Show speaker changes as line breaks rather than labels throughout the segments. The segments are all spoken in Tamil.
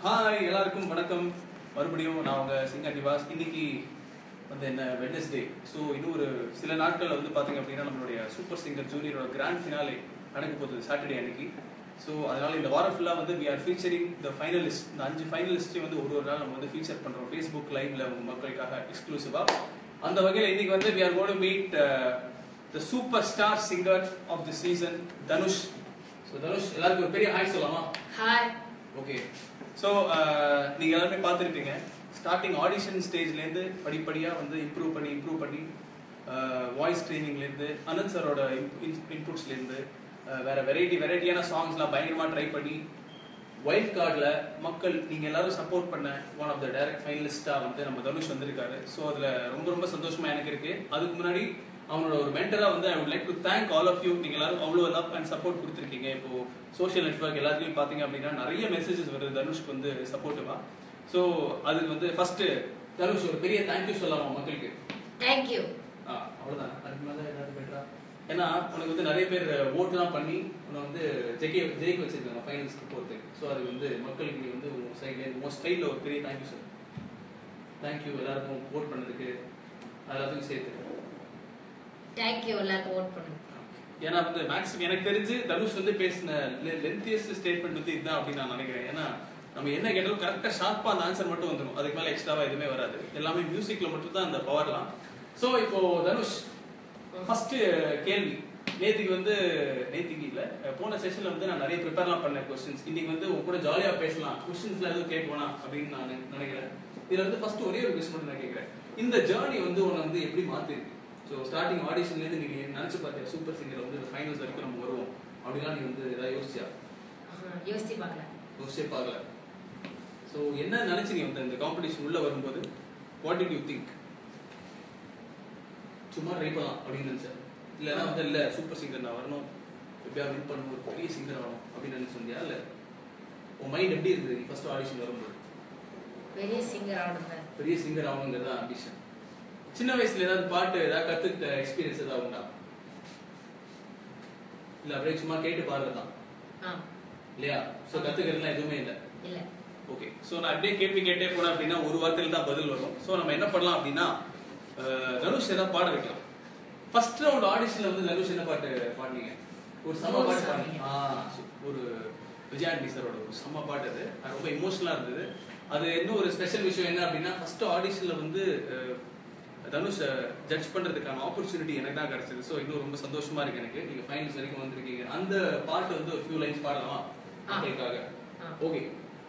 ஹாய் எல்லாருக்கும் வணக்கம் மறுபடியும் நான் உங்க சிங்கர் நிவாஸ் இன்னைக்கு வந்து என்ன வெட்னஸ்டே ஸோ இன்னும் ஒரு சில நாட்கள்ல வந்து பாத்தீங்க அப்படின்னா நம்மளுடைய சூப்பர் சிங்கர் ஜூனியரோட கிராண்ட் ஃபினாலே நடக்க போகுது சாட்டர்டே அன்னைக்கு ஸோ அதனால இந்த வாரம் ஃபுல்லாக வந்து we are featuring the finalist இந்த அஞ்சு ஃபைனலிஸ்ட்டே வந்து ஒரு ஒரு நாள் நம்ம வந்து ஃபீச்சர் பண்றோம் ஃபேஸ்புக் லைவ்ல உங்க மக்களுக்காக எக்ஸ்க்ளூசிவா அந்த வகையில் இன்னைக்கு வந்து we are got meet the super star singer of the season Dhanush so Dhanush எல்லாருக்கும் ஒரு பெரிய ஹாய் சொல்லலாமா
ஹாய்
ஓகே ஸோ நீங்கள் எல்லாருமே பார்த்துருப்பீங்க ஸ்டார்டிங் ஆடிஷன் ஸ்டேஜ்லேருந்து படிப்படியாக வந்து இம்ப்ரூவ் பண்ணி இம்ப்ரூவ் பண்ணி வாய்ஸ் ட்ரைனிங்லேருந்து அனந்த் சரோட இன்புட்ஸ்லேருந்து வேற வெரைட்டி வெரைட்டியான சாங்ஸ்லாம் பயங்கரமாக ட்ரை பண்ணி வைல்ட் கார்டில் மக்கள் நீங்கள் எல்லாரும் சப்போர்ட் பண்ண ஒன் ஆஃப் த டைரக்ட் ஃபைனலிஸ்டாக வந்து நம்ம தனுஷ் வந்திருக்காரு ஸோ அதில் ரொம்ப ரொம்ப சந்தோஷமா எனக்கு இருக்கு அதுக்கு முன்னாடி அவனோட ஒரு மென்டரா வந்து I would like to thank all of you நீங்க எல்லாரும் அவ்வளோ லவ் அண்ட் சப்போர்ட் கொடுத்துருக்கீங்க இப்போ சோஷியல் நெட்ஒர்க் எல்லாத்துலயும் பாத்தீங்க அப்படின்னா நிறைய மெசேஜஸ் வருது தனுஷ்க்கு வந்து சப்போர்ட்டிவா ஸோ அதுக்கு வந்து ஃபர்ஸ்ட் தனுஷ் ஒரு பெரிய தேங்க்யூ சொல்லலாமா மக்களுக்கு
தேங்க்யூ
ஆ, அவ்வளவுதான் அதுக்கு மேல ஏதாவது பெட்டரா ஏன்னா உனக்கு வந்து நிறைய பேர் ஓட்டுலாம் பண்ணி உன்னை வந்து ஜெயிக்க ஜெயிக்க வச்சிருக்காங்க ஃபைனல்ஸ்க்கு போகிறதுக்கு ஸோ அது வந்து மக்களுக்கு நீ வந்து உன் சைட்லேருந்து உன் ஸ்டைலில் ஒரு பெரிய தேங்க்யூ சார் தேங்க்யூ எல்லாருக்கும் ஓட் பண்ணதுக்கு எல்லாத்துக்கும் சேர்த்து
தேங்க்யூ எல்லாருக்கும் ஓட் பண்ணுங்க
ஏன்னா வந்து மேக்ஸிமம் எனக்கு தெரிஞ்சு தனுஷ் வந்து பேசின லென்த்தியஸ்ட் ஸ்டேட்மெண்ட் வந்து இதுதான் அப்படின்னு நான் நினைக்கிறேன் ஏன்னா நம்ம என்ன கேட்டாலும் கரெக்டாக ஷார்ப்பாக அந்த ஆன்சர் மட்டும் வந்துடும் அதுக்கு மேலே எக்ஸ்ட்ராவா எதுவுமே வராது எல்லாமே மியூசிக்ல மட்டும் தான் அந்த பவர்லாம் ஸோ இப்போ தனுஷ் ஃபர்ஸ்ட் கேள்வி நேத்திக்கு வந்து நேத்திக்கு இல்ல போன செஷன்ல வந்து நான் நிறைய ப்ரிப்பேர்லாம் பண்ணேன் கொஸ்டின்ஸ் இன்னைக்கு வந்து உங்க கூட ஜாலியா பேசலாம் கொஸ்டின்ஸ்ல எதுவும் கேட்கணும் அப்படின்னு நான் நினைக்கிறேன் இதுல வந்து ஃபர்ஸ்ட் ஒரே ஒரு கொஸ்டின் மட்டும் நான் கேட்கிறேன் இந்த ஜேர்னி வந்து உன்னை வந்து எப்படி மாத்திருக்கு ஸோ ஸ்டார்டிங் ஆடிஷன்ல இருந்து நீங்க நினைச்சு பார்த்தியா சூப்பர் சிங்கர் வந்து இந்த ஃபைனல்ஸ் வரைக்கும் நம்ம வருவோம் அப்படிலாம் நீ வந்து ஏதாவது யோசிச்சியா
ஆஹா, யோசிச்சு பார்க்கல
யோசிச்சே பார்க்கல ஸோ என்ன நினைச்சு நீ வந்து இந்த காம்படிஷன் உள்ள வரும்போது வாட் டிட் யூ திங்க் சும்மா ட்ரை பண்ணலாம் அப்படின்னு நினைச்சேன் இல்லைன்னா வந்து இல்ல சூப்பர் சிங்கர் நான் வரணும் எப்படியா வின் பண்ணணும் ஒரு பெரிய சிங்கர் ஆகணும் அப்படின்னு நினைச்சு வந்தியா இல்ல உன் மைண்ட் எப்படி இருந்தது நீ ஃபர்ஸ்ட் ஆடிஷன் வரும்போது
பெரிய சிங்கர் ஆடுங்க
பெரிய சிங்கர் ஆகணுங்கிறது தான் ஆம்பிஷன் சின்ன வயசுல ஏதாவது பாட்டு ஏதாவது கத்துக்கிட்ட எக்ஸ்பீரியன்ஸ் ஏதாவது உண்டா இல்ல அப்படியே சும்மா கேட்டு பாடுறதுதான்
ஆ
இல்லையா ஸோ கத்துக்கிறதுலாம் எதுவுமே இல்லை
இல்ல
ஓகே ஸோ நான் அப்படியே கேள்வி கேட்டே போனேன் அப்படின்னா ஒரு வார்த்தையில் தான் பதில் வரும் ஸோ நம்ம என்ன பண்ணலாம் அப்படின்னா அஹ், தனுஷ் ஏதாவது பாட வைக்கலாம் ஃபர்ஸ்ட் ரவுண்ட் ஆடிஷன்ல வந்து தனுஷ் என்ன பாட்டு பாடுனீங்க ஒரு செம்ம பாட்டு பாடுனீங்க ஆ, சு- ஒரு விஜயாண்டி சாரோட ஒரு செம்ம பாட்டு அது அது ரொம்ப இமோஷனலா இருந்தது அது இன்னும் ஒரு ஸ்பெஷல் விஷயம் என்ன அப்படின்னா ஃபர்ஸ்ட் ஆடிஷன்ல வந்து அஹ், தனுஷ் ஜட்ஜ் பண்றதுக்கான ஆப்பர்ச்சுனிட்டி எனக்கு தான் கிடைச்சது ஸோ இன்னும் ரொம்ப சந்தோஷமா இருக்கு எனக்கு நீங்க ஃபைனல்ஸ் வரைக்கும் வந்திருக்கீங்க அந்த பாட்டு வந்து ஒரு ஃபியூ லைன்ஸ் பாடலாமா
ஆ.
மக்களுக்காக
ஆ.
ஓகே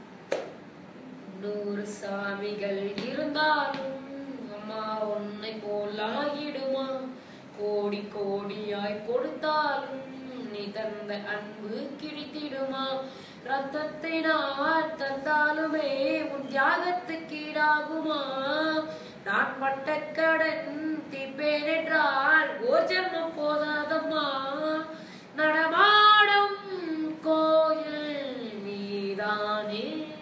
நூறு சாமிகள் இருந்தாலும் அம்மா உன்னை போலாகிடுமா கோடி கோடியாய் கொடுத்தாலும் நீ தந்த அன்பு கிடைத்திடுமா ரத்தத்தை நான் தந்தாலுமே உன் தியாகத்துக்கு ஈடாகுமா நான் பட்ட கடன் தீர்ப்பேன் என்றால் ஓர் ஜென்மம் போதாதம்மா நடமாடும் கோயில் நீதானே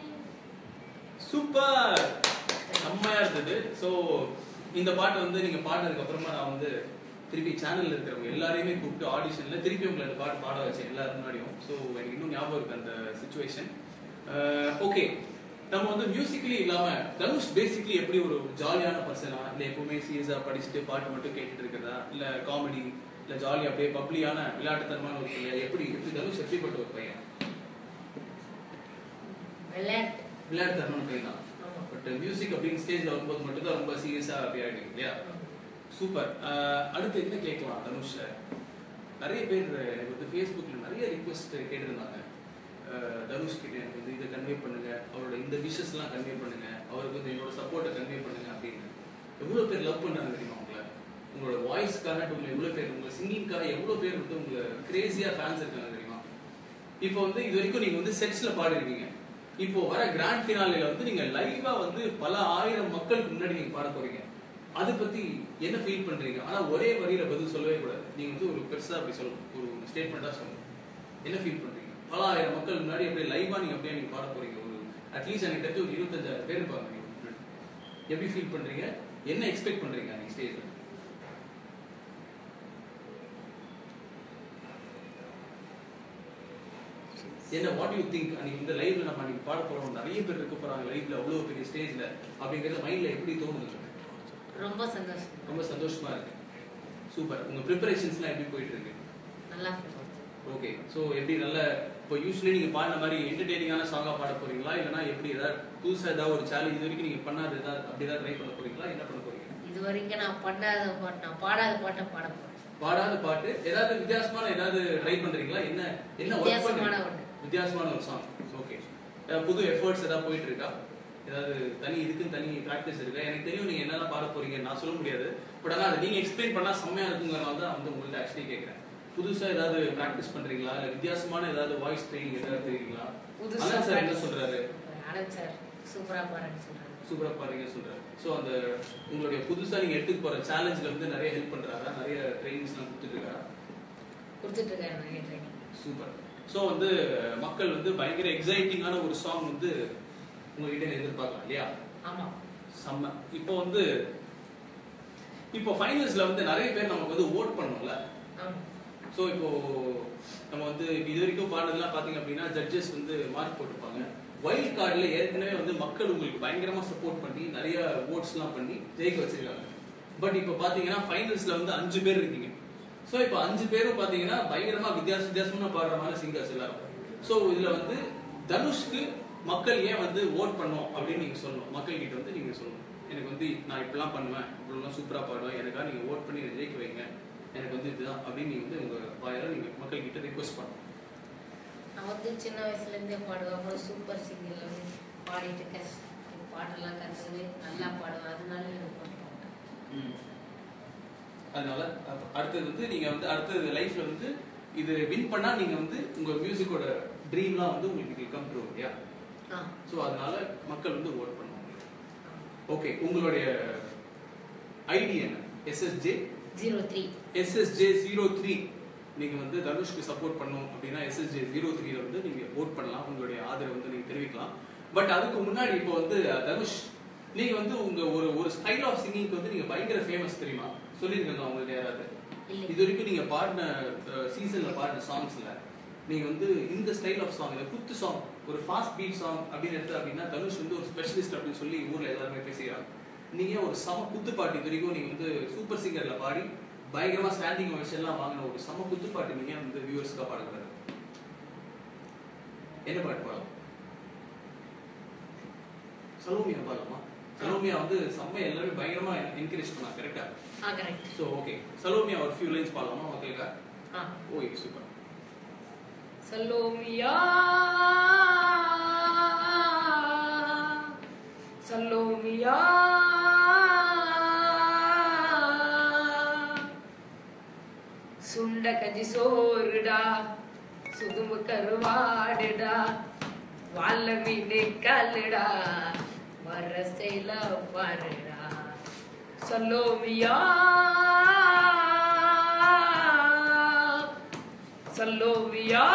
சூப்பர் செம்மையா இருந்தது ஸோ இந்த பாட்டு வந்து நீங்க பாடினதுக்கு அப்புறமா நான் வந்து திருப்பி சேனல்ல இருக்கிறவங்க எல்லாரையுமே கூப்பிட்டு ஆடிஷன்ல திருப்பி உங்களை இந்த பாட்டு பாட வச்சேன் எல்லாரும் முன்னாடியும் ஸோ எனக்கு இன்னும் ஞாபகம் இருக்கு அந்த சுச்சுவேஷன் ஓகே நம்ம வந்து மியூசிக்கலி இல்லாம தனுஷ் பேசிக்கலி எப்படி ஒரு ஜாலியான பர்சனா இல்ல எப்பவுமே சீரியஸா படிச்சுட்டு பாட்டு மட்டும் கேட்டுட்டு இருக்கிறதா இல்ல காமெடி இல்ல ஜாலி அப்படியே பப்ளியான விளையாட்டுத்தனமான ஒரு பையன் எப்படி எப்படி தனுஷ் எப்படிப்பட்ட ஒரு பையன்
விளையாட்டு
விளையாட்டுத்தனமான பையன் தான்
ஆமா.
பட் மியூசிக் அப்படின்னு ஸ்டேஜ்ல வரும்போது மட்டும் தான் ரொம்ப சீரியஸா விளையாடுவீங்க இல்லையா சூப்பர் அடுத்து என்ன கேட்கலாம் தனுஷ் நிறைய பேர் எனக்கு வந்து ஃபேஸ்புக்கில் நிறைய ரிக்வெஸ்ட் கேட்டிருந்தாங்க அஹ், தனுஷ் கிட்ட எனக்கு வந்து இதை கன்வே பண்ணுங்க அவரோட இந்த விஷஸ்லாம் கன்வே பண்ணுங்க அவருக்கு வந்து என்னோட சப்போர்ட்டை கன்வே பண்ணுங்க அப்படின்னு எவ்வளோ பேர் லவ் பண்ணாங்க தெரியுமா உங்களை உங்களோட வாய்ஸ்க்காக உங்களை எவ்வளோ பேர் உங்க சிங்கிங்காக எவ்வளோ பேர் வந்து உங்களை கிரேசியா ஃபேன்ஸ் இருக்காங்க தெரியுமா இப்போ வந்து இது வரைக்கும் நீங்க வந்து செட்ஸ்ல பாடிருக்கீங்க இப்போ வர கிராண்ட் ஃபினாலேல வந்து நீங்க லைவா வந்து பல ஆயிரம் மக்களுக்கு முன்னாடி நீங்க பாட போறீங்க அதை பத்தி என்ன ஃபீல் பண்றீங்க ஆனா ஒரே வரியில பதில் சொல்லவே கூடாது நீங்க வந்து ஒரு பெருசா அப்படி சொல்லணும் ஒரு ஸ்டேட்மெண்டா சொல்லணும் என்ன ஃபீல் பண்றீங்க பல ஆயிரம் மக்கள் முன்னாடி அப்படியே லைவா நீங்க அப்படியே நீங்க பாட போறீங்க ஒரு அட்லீஸ்ட் எனக்கு தெரிஞ்சு ஒரு இருபத்தஞ்சாயிரம் பேர் இருப்பாங்க நீங்க முன்னாடி. எப்படி ஃபீல் பண்றீங்க என்ன எக்ஸ்பெக்ட் பண்றீங்க நீங்க ஸ்டேஜ்ல என்ன வாட் யூ திங்க் அன்னைக்கு இந்த லைவ்ல நம்ம அன்னைக்கு பாட போறோம் நிறைய பேர் இருக்க போறாங்க லைவ்ல அவ்வளவு பெரிய ஸ்டேஜ்ல அப்படிங்கறது மைண்ட்ல எப்படி தோணுது
ரொம்ப சந்தோஷம்
ரொம்ப சந்தோஷமா இருக்கு சூப்பர் உங்க ப்ரிப்பரேஷன்ஸ்லாம் எப்படி போயிட்டு இருக்கு
நல்லா feel ஆகுது.
ஓகே ஸோ எப்படி நல்ல இப்போ யூஸ்வலி நீங்க பாடின மாதிரி என்டர்டெய்னிங்கான சாங்கா பாட போறீங்களா இல்லைன்னா எப்படி ஏதாவது புதுசா ஏதாவது ஒரு சேலஞ்ச் இது வரைக்கும் நீங்க பண்ணாத ஏதாவது அப்படி ஏதாவது ட்ரை பண்ண போறீங்களா என்ன பண்ண போறீங்க
இது வரைக்கும் நான் பண்ணாத பாட்டு நான் பாடாத பாட்டை பாட போறேன்
பாடாத பாட்டு ஏதாவது வித்தியாசமான ஏதாவது ட்ரை பண்றீங்களா என்ன என்ன ஒர்க்
வித்தியாசமான
பண்றீங்க
ஒண்ணு.
வித்தியாசமான ஒரு சாங் ஓகே புது எஃபர்ட்ஸ் ஏதாவது போயிட்டு இருக்கா ஏதாவது தனி இதுக்குன்னு தனி ப்ராக்டிஸ் இருக்கா எனக்கு தெரியும் நீங்க என்னெல்லாம் பாட போறீங்க நான் சொல்ல முடியாது பட் ஆனால் அதை நீங்க எக்ஸ்பிளைன் பண்ணா செம்மையா இருக்குங்கிறனால தான் வந்து உங்கள்ட்ட ஆக்சுவலி கேட்குறேன் புதுசா ஏதாவது ப்ராக்டிஸ் பண்றீங்களா இல்ல வித்தியாசமான ஏதாவது வாய்ஸ் ட்ரைனிங் ஏதாவது தெரியுங்களா
புதுசா
அண்ணன் சார் என்ன
practice
சொல்றாரு
ஆனந்த் சார் சூப்பரா பாடுறேன்னு சொல்றாரு
சூப்பரா பாருங்க சொல்றாரு ஸோ அந்த உங்களுடைய புதுசா நீங்க எடுத்துக்க போற சேலஞ்சில் வந்து நிறைய ஹெல்ப் பண்றாரா நிறைய ட்ரைனிங்ஸ்லாம் கொடுத்துட்டு இருக்காரா
கொடுத்துட்டு இருக்காரு நிறைய ட்ரைனிங்
சூப்பர் ஸோ வந்து மக்கள் வந்து பயங்கர எக்ஸைட்டிங்கான ஒரு சாங் வந்து உங்ககிட்ட எதிர்பார்க்கலாம் இல்லையா
ஆமா
செம்ம இப்போ வந்து இப்போ ஃபைனல்ஸ்ல வந்து நிறைய பேர் நமக்கு வந்து ஓட் பண்ணோம்ல
ஆமா
ஸோ இப்போ நம்ம வந்து இது வரைக்கும் பாடுறதுலாம் பார்த்தீங்க அப்படின்னா ஜட்ஜஸ் வந்து மார்க் போட்டிருப்பாங்க வைல்ட் கார்டில் ஏற்கனவே வந்து மக்கள் உங்களுக்கு பயங்கரமா சப்போர்ட் பண்ணி நிறைய ஓட்ஸ்லாம் பண்ணி ஜெயிக்க வச்சிருக்காங்க பட் இப்போ பார்த்தீங்கன்னா ஃபைனல்ஸ்ல வந்து அஞ்சு பேர் இருக்கீங்க ஸோ இப்போ அஞ்சு பேரும் பார்த்தீங்கன்னா பயங்கரமா வித்தியாச வித்தியாசமா பாடுற மாதிரி சிங்கர்ஸ் எல்லாரும் ஸோ இதுல வந்து தனுஷ்க்கு மக்கள் ஏன் வந்து ஓட் பண்ணோம் அப்படின்னு நீங்க சொல்லணும் மக்கள் கிட்ட வந்து நீங்க சொல்லணும் எனக்கு வந்து நான் இப்படிலாம் பண்ணுவேன் இப்படிலாம் சூப்பரா பாடுவேன் எனக்காக நீங்க ஓட் பண்ணி என்னை ஜெயிக்க வைங்க எனக்கு வந்து இதுதான் அப்படின்னு நீங்க வந்து உங்க வாயில நீங்க மக்கள் கிட்ட ரிக்வஸ்ட் பண்ணணும்
நான் வந்து சின்ன வயசுல இருந்தே பாடுவேன் அப்புறம் சூப்பர் சிங்கர்ல வந்து பாடிட்டு இருக்கேன் எனக்கு பாட்டெல்லாம் கற்றுது நல்லா பாடுவேன் அதனால எனக்கு பாட்டு பாட்டேன்
அதனால அப்ப அடுத்தது வந்து நீங்க வந்து அடுத்தது லைஃப்ல வந்து இது வின் பண்ணா நீங்க வந்து உங்க மியூசிக்கோட ட்ரீம்லாம் வந்து உங்களுக்கு கம் ட்ரூ இல்லையா
ஆ
ஸோ அதனால மக்கள் வந்து ஓட் பண்ணுவாங்க ஓகே உங்களுடைய ஐடி என்ன SSJ
zero three
SSJ zero three நீங்க வந்து தனுஷ்க்கு சப்போர்ட் பண்ணணும் அப்படின்னா எஸ்எஸ்ஜே ஜீரோ த்ரீல வந்து நீங்க ஓட் பண்ணலாம் உங்களுடைய ஆதரவு வந்து நீங்க தெரிவிக்கலாம் பட் அதுக்கு முன்னாடி இப்போ வந்து தனுஷ் நீங்க வந்து உங்க ஒரு ஒரு ஸ்டைல் ஆஃப் சிங்கிங்க்கு வந்து நீங்க பயங்கர ஃபேமஸ் தெரியுமா சொல்லிருக்காங்க உங்களுக்கு யாராவது
இல்லை.
இது வரைக்கும் நீங்க பாடின சீசன்ல பாடின சாங்ஸ்ல நீங்க வந்து இந்த ஸ்டைல் ஆஃப் சாங் இந்த குத்து சாங் ஒரு ஃபாஸ்ட் பீட் சாங் அப்படின்னு எடுத்து அப்படின்னா தனுஷ் வந்து ஒரு ஸ்பெஷலிஸ்ட் அப்படின்னு சொல்லி ஊர்ல எல்லாருமே பேசுகிறாங்க நீங்க ஒரு சம குத்து பாட்டு இது வரைக்கும் நீங்க வந்து சூப்பர் சிங்கர்ல பாடி பயங்கரமா ஸ்டாண்டிங் ஓவேஷன் எல்லாம் வாங்கின ஒரு சம குத்து பாட்டு நீங்க வந்து வியூவர்ஸ்க்காக பாடக்கூடாது என்ன பாட்டு பாடலாம் சலோமியா பாடலாமா சலோமியா வந்து செம்ம எல்லாருமே பயங்கரமா என்கரேஜ் பண்ணா கரெக்டா
ஆ கரெக்ட்
ஸோ ஓகே சலோமியா ஒரு ஃபியூ லைன்ஸ் பாடலாமா மக்களுக்கா
ஆ
ஓகே சூப்பர்
சலோமியா சலோமியா சுண்ட கஞ்சி சோறுடா சுதும்பு கருவாடுடா வாழ மீன் கல்லுடா வர செயல பாருடா சலோமியா சல்லோவியா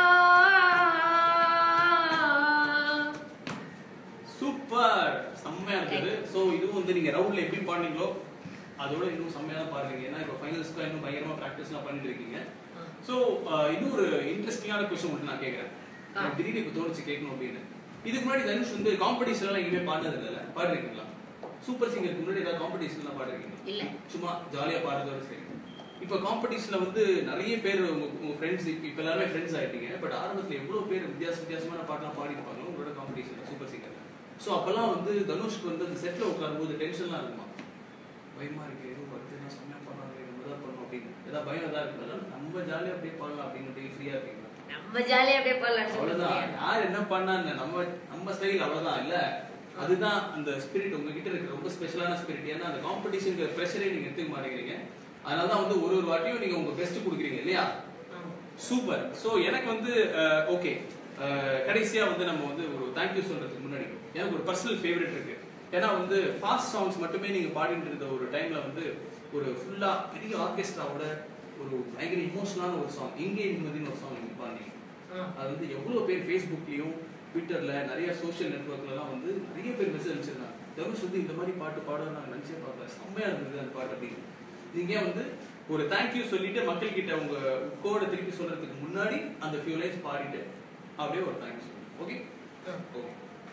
சூப்பர் செம்மையா இருக்குது ஸோ இதுவும் வந்து நீங்க ரவுண்ட்ல எப்படி பாடுனீங்களோ அதோட இன்னும் செம்மையா தான் பாருங்க ஏன்னா இப்போ ஃபைனல்ஸ்க்கு இன்னும் பயங்கரமா ப்ராக்டிஸ்லாம் பண்ணிட்டு இருக்கீங்க ஸோ இன்னொரு இன்ட்ரெஸ்டிங்கான கொஸ்டின் மட்டும் நான் கேட்குறேன்
ஆ.
எனக்கு திடீர்னு இப்போ தோணுச்சு கேட்கணும் அப்படின்னு இதுக்கு முன்னாடி தனுஷ் வந்து காம்படிஷன்லாம் எங்கேயுமே பாடுனது இல்லைல்ல பாடுறீங்களா சூப்பர் சிங்கருக்கு முன்னாடி ஏதாவது காம்படிஷன்லாம் பாடுறீங்களா
இல்ல
சும்மா ஜாலியா பாடுறதோட சரி இப்போ காம்படிஷன்ல வந்து நிறைய பேர் உங்க உங்க ஃப்ரெண்ட்ஸ் இப்போ எல்லாருமே ஃப்ரெண்ட்ஸ் ஆயிட்டீங்க பட் ஆரம்பத்துல எவ்வளவு பேர் வித்தியாச வித்தியாசமான பாட்டுலாம் பாடிருப்பாங்க உங்களோட காம்படிஷன்ல சூப்பர் சிங்கர்ல ஸோ அப்பெல்லாம் வந்து தனுஷ்க்கு வந்து அந்த செட்ல உட்காரும்போது டென்ஷன்லாம் இருக்குமா பயமா இருக்கு எதுவும் வருது நான் செம்மையா பண்ணாங்க நம்ம தான் பண்ணோம் அப்படின்னு ஏதாவது பயம் ஏதாவது இருக்குல்ல நம்ம ஜாலியா அப்படியே பாடலாம் அப்படின்னு ஃப்ரீயா இருக்கீங்களா
நம்ம ஜாலியா அப்படியே பாடலாம்
அவ்வளவுதான் யார் என்ன பண்ணாங்க நம்ம நம்ம ஸ்டைல் அவ்வளவுதான் இல்ல அதுதான் அந்த ஸ்பிரிட் உங்ககிட்ட இருக்கிற ரொம்ப ஸ்பெஷலான ஸ்பிரிட் ஏன்னா அந்த காம்படிஷனுக்கு ப்ரெஷரே நீங்க எடுத்துக்க மாட்டேங்கிறீங்க அதனால தான் வந்து ஒரு ஒரு வாட்டியும் நீங்க உங்க பெஸ்ட் கொடுக்குறீங்க இல்லையா சூப்பர் சோ எனக்கு வந்து ஓகே கடைசியா வந்து நம்ம வந்து ஒரு தேங்க்யூ சொல்றதுக்கு முன்னாடி எனக்கு ஒரு பர்சனல் ஃபேவரட் இருக்கு ஏன்னா வந்து ஃபாஸ்ட் சாங்ஸ் மட்டுமே நீங்க பாடிட்டு இருந்த ஒரு டைம்ல வந்து ஒரு ஃபுல்லா பெரிய ஆர்கெஸ்ட்ராவோட ஒரு பயங்கர இமோஷனலான ஒரு சாங் இங்கே நிம்மதினு ஒரு சாங் நீங்க பாடினீங்க அது வந்து எவ்வளவு பேர் ஃபேஸ்புக்லயும் ட்விட்டர்ல நிறைய சோஷியல் நெட்ஒர்க்லலாம் வந்து நிறைய பேர் மெசேஜ் அனுப்பிச்சிருந்தாங்க தனுஷ் வந்து இந்த மாதிரி பாட்டு பாட நான் நினைச்சே பார்க்கல செம்மையா இருந்தது அந்த பாட்டு அப்படின்னு நீங்க வந்து ஒரு தேங்க்யூ சொல்லிட்டு மக்கள் கிட்ட உங்க கோட திருப்பி சொல்றதுக்கு முன்னாடி அந்த ஃபியூ லைன்ஸ் பாடிட்டு அப்படியே ஒரு தேங்க்யூ சொல்லுங்க ஓகே ஓகே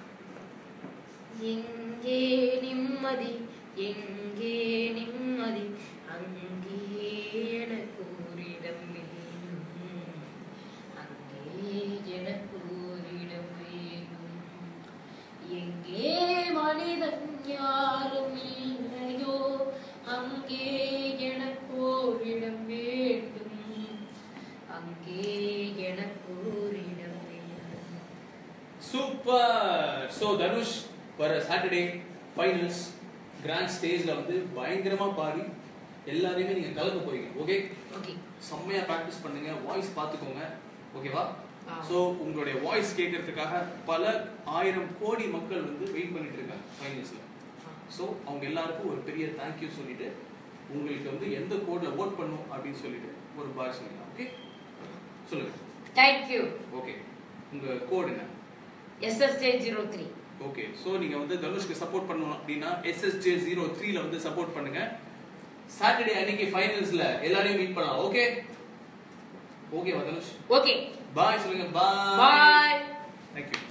எங்கே நிம்மதி எங்கே நிம்மதி அங்கே எனக்கு ஓரிடம் வேணும் அங்கே எனக்கு ஓரிடம் வேணும் எங்கே மனிதன் யாரும் இல்லையோ அங்கே எனக்கு ஓரிடம் வேண்டும் அங்கே எனக்கு ஓரிடம் வேண்டும்
சூப்பர் ஸோ தனுஷ் வர சாட்டர்டே ஃபைனல்ஸ் கிராண்ட் ஸ்டேஜ்ல வந்து பயங்கரமா பாடி எல்லாரையுமே நீங்க கலக்க போறீங்க ஓகே
ஓகே
செம்மையா ப்ராக்டிஸ் பண்ணுங்க வாய்ஸ் பார்த்துக்கோங்க ஓகேவா
ஆ.
ஸோ உங்களுடைய வாய்ஸ் கேட்கறதுக்காக பல ஆயிரம் கோடி மக்கள் வந்து வெயிட் பண்ணிட்டு இருக்காங்க ஃபைனல்ஸ்ல ஸோ அவங்க எல்லாருக்கும் ஒரு பெரிய தேங்க்யூ சொல்லிட்டு உங்களுக்கு வந்து எந்த கோட்ல ஓட் பண்ணும் அப்படின்னு சொல்லிட்டு ஒரு பாய் சொல்லிடலாம் ஓகே சொல்லுங்க
தேங்க்யூ
ஓகே உங்க கோட் என்ன
SSJ zero three
okay so நீங்க வந்து தனுஷ்க்கு சப்போர்ட் பண்ணணும் அப்படின்னா எஸ்எஸ்ஜே ஜீரோ த்ரீல வந்து சப்போர்ட் பண்ணுங்க சாட்டர்டே அன்னைக்கு ஃபைனல்ஸ்ல எல்லாரையும் மீட் பண்ணலாம் ஓகே ஓகேவா தனுஷ்
ஓகே
பாய் சொல்லுங்க பாய்
பாய்
தேங்க்யூ